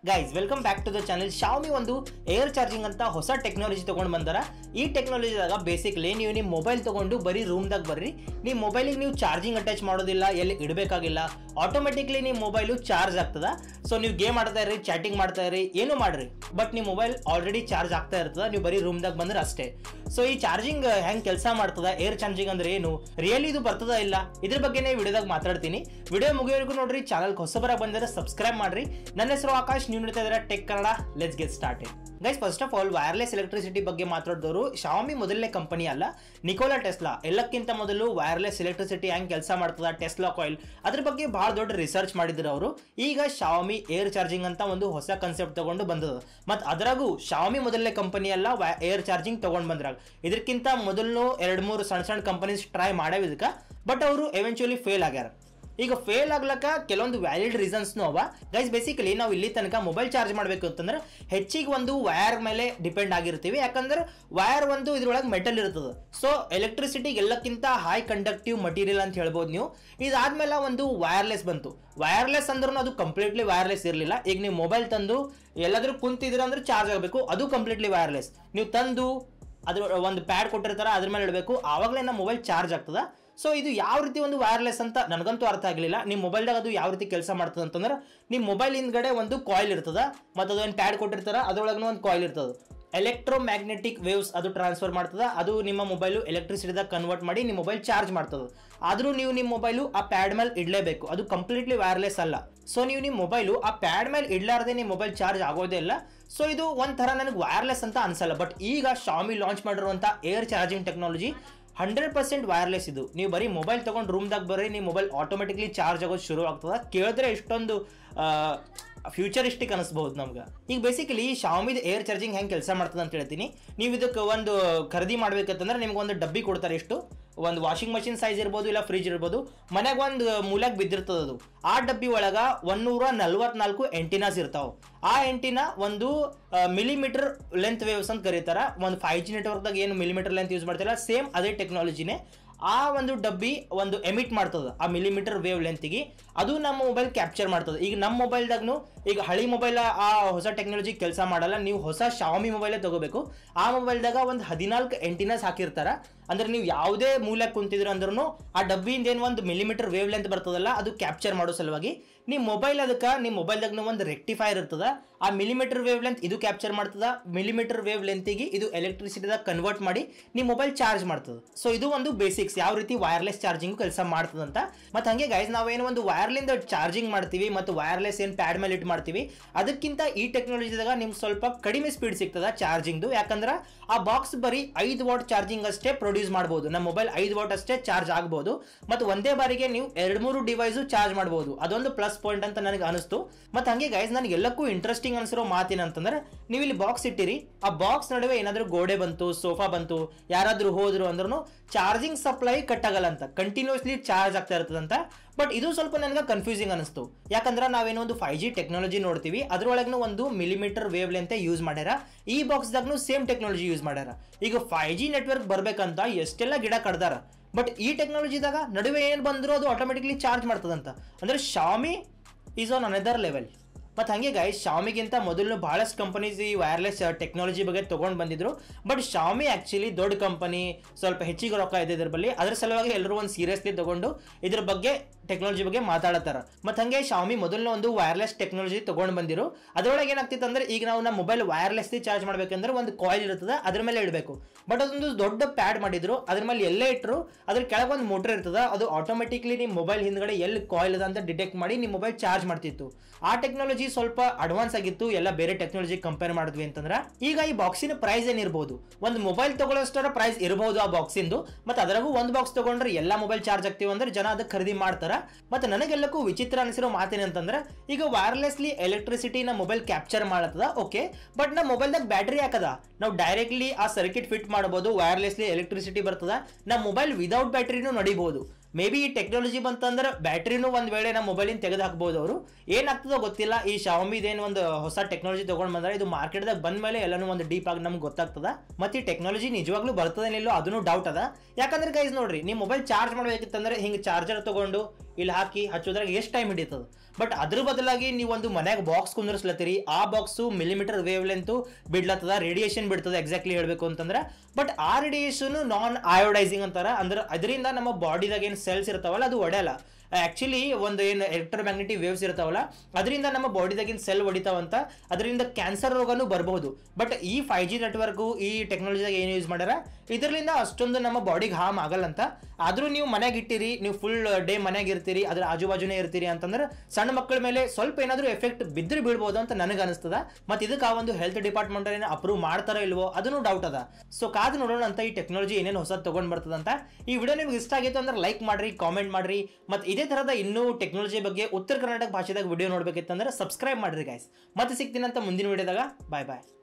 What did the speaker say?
guys welcome back to the channel Xiaomi ಒಂದು air charging ಅಂತ ಹೊಸ ಟೆಕ್ನಾಲಜಿ ತಗೊಂಡು ಬಂದಾರ ಈ ಟೆಕ್ನಾಲಜಿದಾಗ ಬೇಸಿಕ್ಲಿ ನೀವು ನಿಮ್ಮ ಮೊಬೈಲ್ ತಗೊಂಡು ಬರೀ ರೂಮ್ದಾಗ ಬರ್ರಿ ನಿಮ್ಮ ಮೊಬೈಲಿಗೆ ನೀವು ಚಾರ್ಜಿಂಗ್ ಅಟ್ಯಾಚ್ ಮಾಡೋದಿಲ್ಲ ಎಲ್ಲಿ ಇಡಬೇಕಾಗಿಲ್ಲ ಆಟೋಮೆಟಿಕ್ಲಿ ನಿಮ್ಮ ಮೊಬೈಲು ಚಾರ್ಜ್ ಆಗ್ತದ ಸೊ ನೀವು ಗೇಮ್ ಆಡ್ತಾ ಇರಿ ಚಾಟಿಂಗ್ ಮಾಡ್ತಾ ಇರಿ ಏನು ಮಾಡ್ರಿ ಬಟ್ ನಿಮ್ಮ ಮೊಬೈಲ್ ಆಲ್ರೆಡಿ ಚಾರ್ಜ್ ಆಗ್ತಾ ಇರ್ತದ ನೀವು ಬರೀ ರೂಮ್ದಾಗ ಬಂದ್ರೆ ಅಷ್ಟೇ ಸೊ ಈ ಚಾರ್ಜಿಂಗ್ ಹೆಂಗ್ ಕೆಲಸ ಮಾಡ್ತದ ಏರ್ ಚಾರ್ಜಿಂಗ್ ಅಂದ್ರೆ ಏನು ರಿಯಲಿ ಇದು ಬರ್ತದ ಇಲ್ಲ ಇದ್ರ ಬಗ್ಗೆನೇ ವಿಡಿಯೋದಾಗ ಮಾತಾಡ್ತೀನಿ ವಿಡಿಯೋ ಮುಗಿಯೋವರೆಗೂ ನೋಡ್ರಿ ಚಾನಲ್ ಹೊಸಬರಾಗಿ ಬಂದರೆ ಸಬ್ಸ್ಕ್ರೈಬ್ ಮಾಡ್ರಿ ನನ್ನ ಹೆಸರು ಆಕಾಶ್ ನೀವು ನೋಡ್ತಾ ಇದ್ದಾರೆ tech Kannada let's get started guys first of all wireless electricity ಬಗ್ಗೆ ಮಾತಾಡಿದವರು ಶಾಮಿ ಮೊದಲನೇ ಕಂಪನಿ ಅಲ್ಲ ನಿಕೋಲಾ ಟೆಸ್ಲಾ ಎಲ್ಲಕ್ಕಿಂತ ಮೊದಲು ವೈರ್ಲೆಸ್ ಎಲೆಕ್ಟ್ರಿಸಿಟಿ ಹೆಂಗ್ ಕೆಲಸ ಮಾಡ್ತದ ಟೆಸ್ಲಾ ಕಾಯಿಲ್ ಅದ್ರ ಬಗ್ಗೆ ಬಹಳ ದೊಡ್ಡ ರಿಸರ್ಚ್ ಮಾಡಿದ್ರು ಅವರು ಈಗ ಶಾಮಿ ಏರ್ ಚಾರ್ಜಿಂಗ್ ಅಂತ ಒಂದು ಹೊಸ ಕಾನ್ಸೆಪ್ಟ್ ತಗೊಂಡು ಬಂದದ ಮತ್ತು ಅದರಾಗೂ ಶಾಮಿ ಮೊದಲನೇ ಕಂಪನಿ ಅಲ್ಲ ಏರ್ ಚಾರ್ಜಿಂಗ್ ತಗೊಂಡ್ ಬಂದ್ರಾಗ ಇದಕ್ಕಿಂತ ಮೊದಲು ಎರಡು ಮೂರು ಸಣ್ಣ ಸಣ್ಣ ಕಂಪನೀಸ್ ಟ್ರೈ ಮಾಡ್ಯಾವ ಇದಕ್ಕೆ ಬಟ್ ಅವರು ಎವೆಂಚುಲಿ ಫೇಲ್ ಆಗ್ಯಾರ ಈಗ ಫೇಲ್ ಆಗ್ಲಕ್ಕ ಕೆಲವೊಂದು ವ್ಯಾಲಿಡ್ ರೀಸನ್ಸ್ನು ಅವ ಗೈಸ್ ಬೇಸಿಕಲಿ ನಾವು ಇಲ್ಲಿ ತನಕ ಮೊಬೈಲ್ ಚಾರ್ಜ್ ಮಾಡಬೇಕು ಅಂತಂದ್ರೆ ಹೆಚ್ಚಿಗೆ ಒಂದು ವೈರ್ ಮೇಲೆ ಡಿಪೆಂಡ್ ಆಗಿರ್ತೀವಿ ಯಾಕಂದ್ರೆ ವೈರ್ ಒಂದು ಇದ್ರೊಳಗೆ ಮೆಟಲ್ ಇರ್ತದೆ ಸೊ ಎಲೆಕ್ಟ್ರಿಸಿಟಿ ಎಲ್ಲಕ್ಕಿಂತ ಹೈ ಕಂಡಕ್ಟಿವ್ ಮಟೀರಿಯಲ್ ಅಂತ ಹೇಳ್ಬೋದು ನೀವು ಇದಾದ್ಮೇಲೆ ಒಂದು ವೈರ್ಲೆಸ್ ಬಂತು ವೈರ್ಲೆಸ್ ಅಂದ್ರೂ ಅದು ಕಂಪ್ಲೀಟ್ಲಿ ವೈರ್ಲೆಸ್ ಇರಲಿಲ್ಲ ಈಗ ನೀವು ಮೊಬೈಲ್ ತಂದು ಎಲ್ಲಾದ್ರೂ ಕುಂತಿದ್ದೀರ ಅಂದ್ರೆ ಚಾರ್ಜ್ ಆಗಬೇಕು ಅದು ಕಂಪ್ಲೀಟ್ಲಿ ವೈರ್ಲೆಸ್ ನೀವು ತಂದು ಅದ್ರ ಒಂದು ಪ್ಯಾಡ್ ಕೊಟ್ಟಿರ್ತಾರ ಅದ್ರ ಮೇಲೆ ಇಡಬೇಕು ಆವಾಗಲೇ ನಮ್ಮ ಮೊಬೈಲ್ ಚಾರ್ಜ್ ಆಗ್ತದ ಸೊ ಇದು ಯಾವ ರೀತಿ ಒಂದು ವೈರ್ಲೆಸ್ ಅಂತ ನನಗಂತೂ ಅರ್ಥ ಆಗಲಿಲ್ಲ ನಿಮ್ಮ ಮೊಬೈಲ್ದಾಗ ಅದು ಯಾವ ರೀತಿ ಕೆಲಸ ಮಾಡ್ತದೆ ಅಂತಂದ್ರೆ ನಿಮ್ಮ ಮೊಬೈಲ್ ಹಿಂದ್ಗಡೆ ಒಂದು ಕಾಯಿಲ್ ಇರ್ತದ ಮತ್ತು ಅದೊಂದು ಪ್ಯಾಡ್ ಕೊಟ್ಟಿರ್ತಾರ ಅದ್ರೊಳಗೂ ಒಂದು ಕಾಯಿಲ್ ಇರ್ತದೆ ಎಲೆಕ್ಟ್ರೋ ಮ್ಯಾಗ್ನೆಟಿಕ್ ವೇವ್ಸ್ ಅದು ಟ್ರಾನ್ಸ್ಫರ್ ಮಾಡ್ತದ ಅದು ನಿಮ್ಮ ಮೊಬೈಲು ಎಲೆಕ್ಟ್ರಿಸಿಟಿದಾಗ ಕನ್ವರ್ಟ್ ಮಾಡಿ ನಿಮ್ಮ ಮೊಬೈಲ್ ಚಾರ್ಜ್ ಮಾಡ್ತದೆ ಆದರೂ ನೀವು ನಿಮ್ಮ ಮೊಬೈಲು ಆ ಪ್ಯಾಡ್ ಮೇಲೆ ಇಡಲೇಬೇಕು ಅದು ಕಂಪ್ಲೀಟ್ಲಿ ವೈರ್ಲೆಸ್ ಅಲ್ಲ ಸೊ ನೀವು ನಿಮ್ಮ ಮೊಬೈಲು ಆ ಪ್ಯಾಡ್ ಮೇಲೆ ಇಡ್ಲಾರ್ದೆ ನಿಮ್ಮ ಮೊಬೈಲ್ ಚಾರ್ಜ್ ಆಗೋದೇ ಇಲ್ಲ ಸೊ ಇದು ಒಂಥರ ನನಗೆ ವೈರ್ಲೆಸ್ ಅಂತ ಅನ್ಸಲ್ಲ ಬಟ್ ಈಗ ಶಾಮಿ ಲಾಂಚ್ ಮಾಡಿರುವಂಥ air charging technology hundred percent wireless ಇದು ನೀವು ಬರೀ ಮೊಬೈಲ್ ತೊಗೊಂಡು ರೂಮ್ದಾಗ ಬರ್ರಿ ನಿಮ್ಮ ಮೊಬೈಲ್ ಆಟೋಮೆಟಿಕ್ಲಿ ಚಾರ್ಜ್ ಆಗೋದು ಶುರು ಆಗ್ತದೆ ಕೇಳಿದ್ರೆ ಇಷ್ಟೊಂದು ಫ್ಯೂಚರಿಸ್ಟಿಕ್ ಅನಿಸ್ಬಹುದು ನಮ್ಗೆ ಈಗ ಬೇಸಿಕಲಿ ಶಾಮಿದ ಏರ್ ಚಾರ್ಜಿಂಗ್ ಹೆಂಗೆ ಕೆಲಸ ಮಾಡ್ತದೆ ಅಂತ ಹೇಳ್ತೀನಿ ನೀವು ಇದಕ್ಕೆ ಒಂದು ಖರೀದಿ ಮಾಡ್ಬೇಕಂತಂದ್ರೆ ನಿಮ್ಗೆ ಒಂದು ಡಬ್ಬಿ ಕೊಡ್ತಾರೆ ಎಷ್ಟು ಒಂದು ವಾಷಿಂಗ್ ಮಷಿನ್ ಸೈಜ್ ಇರ್ಬೋದು ಇಲ್ಲ ಫ್ರಿಜ್ ಇರ್ಬೋದು ಮನೆಗೆ ಒಂದು ಮೂಲೆಗೆ ಬಿದ್ದಿರ್ತದೆ ಅದು ಆ ಡಬ್ಬಿ ಒಳಗ ಒನ್ನೂರ ನಲ್ವತ್ನಾಲ್ಕು ಎಂಟಿನಾಸ್ ಇರ್ತಾವೆ ಆ ಎಂಟಿನ ಒಂದು ಮಿಲಿಮೀಟರ್ ಲೆಂತ್ ವೇವ್ಸ್ ಅಂತ ಕರೀತಾರ ಒಂದು ಫೈವ್ ಜಿ ನೆಟ್ವರ್ಕ್ದಾಗ ಏನು ಮಿಲಿಮೀಟರ್ ಲೆಂತ್ ಯೂಸ್ ಮಾಡ್ತಾರಲ್ಲ ಸೇಮ್ ಅದೇ ಟೆಕ್ನಾಲಜಿನೇ ಆ ಒಂದು ಡಬ್ಬಿ ಒಂದು ಎಮಿಟ್ ಮಾಡ್ತದೆ ಆ ಮಿಲಿಮೀಟರ್ ವೇವ್ ಲೆಂತ್ಗೆ ಅದು ನಮ್ಮ ಮೊಬೈಲ್ ಕ್ಯಾಪ್ಚರ್ ಮಾಡ್ತದೆ ಈಗ ನಮ್ಮ ಮೊಬೈಲ್ದಾಗೂ ಈಗ ಹಳಿ ಮೊಬೈಲ್ ಆ ಹೊಸ ಟೆಕ್ನಾಲಜಿ ಕೆಲಸ ಮಾಡಲ್ಲ ನೀವು ಹೊಸ ಶಾಮಿ ಮೊಬೈಲೇ ತಗೋಬೇಕು ಆ ಮೊಬೈಲ್ದಾಗ ಒಂದು ಹದಿನಾಲ್ಕು ಎಂಟಿನಸ್ ಹಾಕಿರ್ತಾರ ಅಂದ್ರೆ ನೀವು ಯಾವುದೇ ಮೂಲಕ್ಕೆ ಕುಂತಿದ್ರು ಅಂದ್ರೂ ಆ ಡಬ್ಬಿಯಿಂದ ಏನು ಒಂದು ಮಿಲಿಮೀಟರ್ ವೇವ್ ಲೆಂತ್ ಬರ್ತದಲ್ಲ ಅದು ಕ್ಯಾಪ್ಚರ್ ಮಾಡೋ ಸಲುವಾಗಿ ನಿಮ್ಮ ಮೊಬೈಲ್ ಅದಕ್ಕೆ ನಿಮ್ಮ ಮೊಬೈಲ್ದಾಗ ಒಂದು ರೆಕ್ಟಿಫೈರ್ ಇರ್ತದ ಆ ಮಿಲಿಮೀಟರ್ ವೇವ್ ಲೆಂತ್ ಇದು ಕ್ಯಾಪ್ಚರ್ ಮಾಡ್ತದ ಮಿಲಿಮೀಟರ್ ವೇವ್ ಲೆಂತಿಗೆ ಇದು ಎಲೆಕ್ಟ್ರಿಸಿಟಿದಾಗ ಕನ್ವರ್ಟ್ ಮಾಡಿ ನಿಮ್ಮ ಮೊಬೈಲ್ ಚಾರ್ಜ್ ಮಾಡ್ತದೆ ಸೊ ಇದು ಒಂದು ಬೇಸಿಕ್ಸ್ ಯಾವ ರೀತಿ ವೈರ್ಲೆಸ್ ಚಾರ್ಜಿಂಗ್ ಕೆಲಸ ಮಾಡ್ತದಂತ ಮತ್ತೆ ಹಂಗೆ ಗೈಸ್ ನಾವೇನು ಒಂದು ವೈರ್ಲಿಂದ ಚಾರ್ಜಿಂಗ್ ಮಾಡ್ತೀವಿ ಮತ್ತು ವೈರ್ಲೆಸ್ ಏನು ಪ್ಯಾಡ್ ಮೇಲೆ ಇಟ್ಟು ಮಾಡ್ತೀವಿ ಅದಕ್ಕಿಂತ ಈ ಟೆಕ್ನಾಲಜಿದಾಗ ನಿಮ್ಗೆ ಸ್ವಲ್ಪ ಕಡಿಮೆ ಸ್ಪೀಡ್ ಸಿಗ್ತದ ಚಾರ್ಜಿಂಗ್ದು ಯಾಕಂದ್ರೆ ಆ ಬಾಕ್ಸ್ ಬರೀ ಐದು ವಾಟ್ ಚಾರ್ಜಿಂಗ್ ಅಷ್ಟೇ ಪ್ರೊಡ್ಯೂಸ್ ಮಾಡ್ಬೋದು ನಮ್ಮ ಮೊಬೈಲ್ ಐದು ವಾಟ್ ಅಷ್ಟೇ ಚಾರ್ಜ್ ಆಗ್ಬೋದು ಮತ್ತು ಒಂದೇ ಬಾರಿಗೆ ನೀವು ಎರಡು ಮೂರು ಡಿವೈಸು ಚಾರ್ಜ್ ಮಾಡ್ಬೋದು ಅದೊಂದು ಪ್ಲಸ್ ಪಾಯಿಂಟ್ ಅಂತ ನನಗೆ ಅನಿಸ್ತು ಮತ್ತು ಹಂಗೆ ಗೈಸ್ ನನಗೆ ಎಲ್ಲಕ್ಕೂ ಇಂಟ್ರೆಸ್ಟಿಂಗ್ ಅನಿಸಿರೋ ಮಾತೇನಂತಂದ್ರೆ ನೀವು ಇಲ್ಲಿ ಬಾಕ್ಸ್ ಇಟ್ಟಿರಿ ಆ ಬಾಕ್ಸ್ ನಡುವೆ ಏನಾದರೂ ಗೋಡೆ ಬಂತು ಸೋಫಾ ಬಂತು ಯಾರಾದರೂ ಹೋದ್ರು ಅಂದ್ರೂ ಚಾರ್ಜಿಂಗ್ ಸಪ್ಲೈ ಕಟ್ ಆಗಲ್ಲ ಅಂತ ಕಂಟಿನ್ಯೂಸ್ಲಿ ಚಾರ್ಜ್ ಆಗ್ತಾ ಇರ್ತದಂತ ಬಟ್ ಇದು ಸ್ವಲ್ಪ ನನಗೆ ಕನ್ಫ್ಯೂಸಿಂಗ್ ಅನಿಸ್ತು ಯಾಕಂದ್ರೆ ನಾವೇನೋ ಒಂದು ಫೈವ್ ಜಿ ಟೆಕ್ನಾಲಜಿ ನೋಡ್ತೀವಿ ಅದ್ರೊಳಗೂ ಒಂದು ಮಿಲಿಮೀಟರ್ ವೇವ್ ಲೆಂತ್ ಯೂಸ್ ಮಾಡ್ಯಾರ ಈ ಬಾಕ್ಸ್ದಾಗೂ ಸೇಮ್ ಟೆಕ್ನಾಲಜಿ ಯೂಸ್ ಮಾಡ್ಯಾರ ಈಗ ಫೈವ್ ಜಿ ನೆಟ್ವರ್ಕ್ ಬರ್ಬೇಕಂತ ಎಷ್ಟೆಲ್ಲ ಗಿಡ ಕಡ್ದಾರ ಬಟ್ ಈ ಟೆಕ್ನಾಲಜಿದಾಗ ನಡುವೆ ಏನು ಬಂದರೂ ಅದು ಆಟೋಮೆಟಿಕ್ಲಿ ಚಾರ್ಜ್ ಮಾಡ್ತದಂತ ಅಂದ್ರೆ Xiaomi is on another level ಮತ್ತು ಹಾಗೆ ಗೈಸ್ ಶಾಮಿಗಿಂತ ಮೊದಲು ಭಾಳಷ್ಟು ಕಂಪನೀಸ್ ಈ ವೈರ್ಲೆಸ್ ಟೆಕ್ನಾಲಜಿ ಬಗ್ಗೆ ತೊಗೊಂಡು ಬಂದಿದ್ರು ಬಟ್ ಶಾಮಿ ಆ್ಯಕ್ಚುಲಿ ದೊಡ್ಡ ಕಂಪನಿ ಸ್ವಲ್ಪ ಹೆಚ್ಚಿಗೆ ರೊಕ್ಕ ಇದೆ ಇದ್ರ ಬಳಿ ಅದ್ರ ಸಲುವಾಗಿ ಎಲ್ಲರೂ ಒಂದು ಸೀರಿಯಸ್ಲಿ ತಗೊಂಡು ಇದ್ರ ಬಗ್ಗೆ ಟೆಕ್ನಾಲಜಿ ಬಗ್ಗೆ ಮಾತಾಡತ್ತಾರ ಮತ್ತು ಹಾಗೆ ಶಾಮಿ ಮೊದಲನೇ ಒಂದು ವೈರ್ಲೆಸ್ ಟೆಕ್ನಾಲಜಿ ತೊಗೊಂಡು ಬಂದಿರು ಅದರೊಳಗೆ ಏನಾಗ್ತಿತ್ತು ಅಂದ್ರೆ ಈಗ ನಾವು ನಮ್ಮ ಮೊಬೈಲ್ ವೈರ್ಲೆಸ್ಲಿ ಚಾರ್ಜ್ ಮಾಡ್ಬೇಕಂದ್ರೆ ಒಂದು ಕಾಯಿಲ್ ಇರ್ತದೆ ಅದ್ರ ಮೇಲೆ ಇಡಬೇಕು ಬಟ್ ಅದೊಂದು ದೊಡ್ಡ ಪ್ಯಾಡ್ ಮಾಡಿದ್ರು ಅದ್ರ ಮೇಲೆ ಎಲ್ಲೇ ಇಟ್ಟರು ಅದ್ರ ಕೆಳಗೆ ಒಂದು ಮೋಟರ್ ಇರ್ತದೆ ಅದು ಆಟೋಮೆಟಿಕ್ಲಿ ನಿಮ್ಮ ಮೊಬೈಲ್ ಹಿಂದ್ಗಡೆ ಎಲ್ಲಿ ಕಾಯಿಲ್ ಅದ ಅಂತ ಡಿಟೆಕ್ಟ್ ಮಾಡಿ ನಿಮ್ಮ ಮೊಬೈಲ್ ಚಾರ್ಜ್ ಮಾಡ್ತಿತ್ತು ಆ ಟೆಕ್ನಾಲಜಿ ಸ್ವಲ್ಪ ಅಡ್ವಾನ್ಸ್ ಆಗಿತ್ತು ಎಲ್ಲ ಬೇರೆ ಟೆಕ್ನಾಲಜಿ ಕಂಪೇರ್ ಮಾಡಿದ್ವಿ ಅಂತಂದ್ರೆ ಈಗ ಈ ಬಾಕ್ಸಿನ ಪ್ರೈಸ್ ಏನಿರ್ಬೋದು ಒಂದು ಮೊಬೈಲ್ ತಗೊಳ್ಳೋಷ್ಟರ ಪ್ರೈಸ್ ಇರಬಹುದು ಆ ಬಾಕ್ಸಿಂದು ಮತ್ತೆ ಅದರಾಗೂ ಒಂದು ಬಾಕ್ಸ್ ತಗೊಂಡ್ರೆ ಎಲ್ಲ ಮೊಬೈಲ್ ಚಾರ್ಜ್ ಆಗ್ತೀವಿ ಅಂದ್ರೆ ಜನ ಅದಕ್ಕೆ ಖರೀದಿ ಮಾಡ್ತಾರ ಮತ್ತೆ ನನಗೆಲ್ಲಕ್ಕೂ ವಿಚಿತ್ರ ಅನಿಸಿರೋ ಮಾತೇನಂತಂದ್ರೆ ಈಗ ವೈರ್ಲೆಸ್ಲಿ ಎಲೆಕ್ಟ್ರಿಸಿಟಿ ನಮ್ಮ ಮೊಬೈಲ್ ಕ್ಯಾಪ್ಚರ್ ಮಾಡತ್ತದ ಓಕೆ ಬಟ್ ನಮ್ಮ ಮೊಬೈಲ್ದಾಗ ಬ್ಯಾಟ್ರಿ ಹಾಕದ ನಾವು ಡೈರೆಕ್ಟ್ಲಿ ಆ ಸರ್ಕಿಟ್ ಫಿಟ್ ಮಾಡಬಹುದು ವೈರ್ಲೆಸ್ಲಿ ಎಲೆಕ್ಟ್ರಿಸಿಟಿ ಬರ್ತದ ನಮ್ಮ ಮೊಬೈಲ್ ವಿದೌಟ್ ಬ್ಯಾಟ್ರಿನೂ ನಡಿಬಹುದು ಮೇ ಬಿ ಈ ಟೆಕ್ನಾಲಜಿ ಬಂತಂದ್ರೆ ಬ್ಯಾಟ್ರಿನೂ ಒಂದ್ ವೇಳೆ ನಮ್ಮ ಮೊಬೈಲಿನ ತೆಗೆದು ಹಾಕ್ಬೋದು ಅವರು ಏನಾಗ್ತದೋ ಗೊತ್ತಿಲ್ಲ ಈ ಶಾಮಿದೇನು ಒಂದು ಹೊಸ ಟೆಕ್ನಾಲಜಿ ತಗೊಂಡ್ ಬಂದ್ರೆ ಇದು ಮಾರ್ಕೆಟ್ದಾಗ ಬಂದ ಮೇಲೆ ಎಲ್ಲನೂ ಒಂದು ಡೀಪ್ ಆಗಿ ನಮ್ಗೆ ಗೊತ್ತಾಗ್ತದ ಮತ್ತೆ ಈ ಟೆಕ್ನಾಲಜಿ ನಿಜವಾಗ್ಲೂ ಬರ್ತದೇನಿಲ್ಲೋ ಅದನ್ನು ಡೌಟ್ ಅದ ಯಾಕಂದ್ರೆ ಗೈಸ್ ನೋಡ್ರಿ ನೀವು ಮೊಬೈಲ್ ಚಾರ್ಜ್ ಮಾಡ್ಬೇಕಿತ್ತಂದ್ರೆ ಹಿಂಗೆ ಚಾರ್ಜರ್ ತಗೊಂಡು ಇಲ್ಲಿ ಹಾಕಿ ಹಚ್ಚೋದ್ರಾಗ ಎಷ್ಟು ಟೈಮ್ ಹಿಡಿತದ ಬಟ್ ಅದ್ರ ಬದಲಾಗಿ ನೀವು ಒಂದು ಮನ್ಯಾಗ ಬಾಕ್ಸ್ ಕುಂದಿರ್ಸ್ಲತ್ತೀರಿ ಆ ಬಾಕ್ಸು ಮಿಲಿಮೀಟರ್ ವೇವ್ ಲೆಂತ್ ಬಿಡ್ಲತ್ತದ ರೇಡಿಯೇಷನ್ ಬಿಡ್ತದೆ ಎಕ್ಸಾಕ್ಟ್ಲಿ ಹೇಳಬೇಕು ಅಂತಂದ್ರೆ ಬಟ್ ಆ ರೇಡಿಯೇಷನ್ ನಾನ್ ಅಯೋಡೈಸಿಂಗ್ ಅಂತಾರ ಅಂದ್ರೆ ಅದರಿಂದ ನಮ್ಮ ಬಾಡಿದಾಗ ಏನು ಸೆಲ್ಸ್ ಇರ್ತಾವಲ್ಲ ಅದು ಒಡೆಯಲ್ಲ ಆಕ್ಚುಲಿ ಒಂದು ಏನು ಎಲೆಕ್ಟ್ರೋಮ್ಯಾಗ್ನೆಟಿಕ್ ವೇವ್ಸ್ ಇರ್ತಾವಲ್ಲ ಅದರಿಂದ ನಮ್ಮ ಬಾಡಿದಾಗಿನ ಸೆಲ್ ಹೊಡಿತಾವಂತ ಅದರಿಂದ ಕ್ಯಾನ್ಸರ್ ರೋಗನೂ ಬರಬಹುದು ಬಟ್ ಈ ಫೈವ್ ಜಿ ನೆಟ್ವರ್ಕು ಈ ಟೆಕ್ನಾಲಜಿದಾಗ ಏನು ಯೂಸ್ ಮಾಡ್ಯಾರ ಇದರಿಂದ ಅಷ್ಟೊಂದು ನಮ್ಮ ಬಾಡಿಗೆ ಹಾರ್ಮ್ ಆಗಲ್ಲ ಅಂತ ಆದರೂ ನೀವು ಮನೆಗೆ ಇಟ್ಟಿರಿ ನೀವು ಫುಲ್ ಡೇ ಮನೆಗೆ ಇರ್ತೀರಿ ಅದ್ರ ಆಜು ಬಾಜುನೇ ಇರ್ತೀರಿ ಅಂತಂದ್ರೆ ಸಣ್ಣ ಮಕ್ಕಳ ಮೇಲೆ ಸ್ವಲ್ಪ ಏನಾದರೂ ಎಫೆಕ್ಟ್ ಬಿದ್ದರೆ ಬೀಳ್ಬೋದು ಅಂತ ನನಗೆ ಅನಿಸ್ತದ ಮತ್ತು ಇದಕ್ಕೆ ಆ ಒಂದು ಹೆಲ್ತ್ ಡಿಪಾರ್ಟ್ಮೆಂಟ್ ಏನು ಅಪ್ರೂವ್ ಮಾಡ್ತಾರೋ ಇಲ್ವೋ ಅದನ್ನು ಡೌಟ್ ಅದ ಸೊ ಕಾದು ನೋಡೋಣ ಅಂತ ಈ ಟೆಕ್ನಾಲಜಿ ಏನೇನು ಹೊಸದು ತೊಗೊಂಡು ಬರ್ತದಂತ ಈ ವಿಡಿಯೋ ನಿಮ್ಗೆ ಇಷ್ಟ ಆಗಿತ್ತು ಅಂದ್ರೆ ಲೈಕ್ ಮಾಡ್ರಿ ಕಾಮೆಂಟ್ ಮಾಡ್ರಿ ಮತ್ತು ಇದೇ ಥರದ ಇನ್ನೂ ಟೆಕ್ನಾಲಜಿ ಬಗ್ಗೆ ಉತ್ತರ ಕರ್ನಾಟಕ ಭಾಷೆದಾಗ ವಿಡಿಯೋ ನೋಡ್ಬೇಕಿತ್ತಂದ್ರೆ ಸಬ್ಸ್ಕ್ರೈಬ್ ಮಾಡ್ರಿ ಗೈಸ್ ಮತ್ತೆ ಸಿಗ್ತೀನಿ ಅಂತ ಮುಂದಿನ ವಿಡಿಯೋದಾಗ ಬಾಯ್ ಬಾಯ್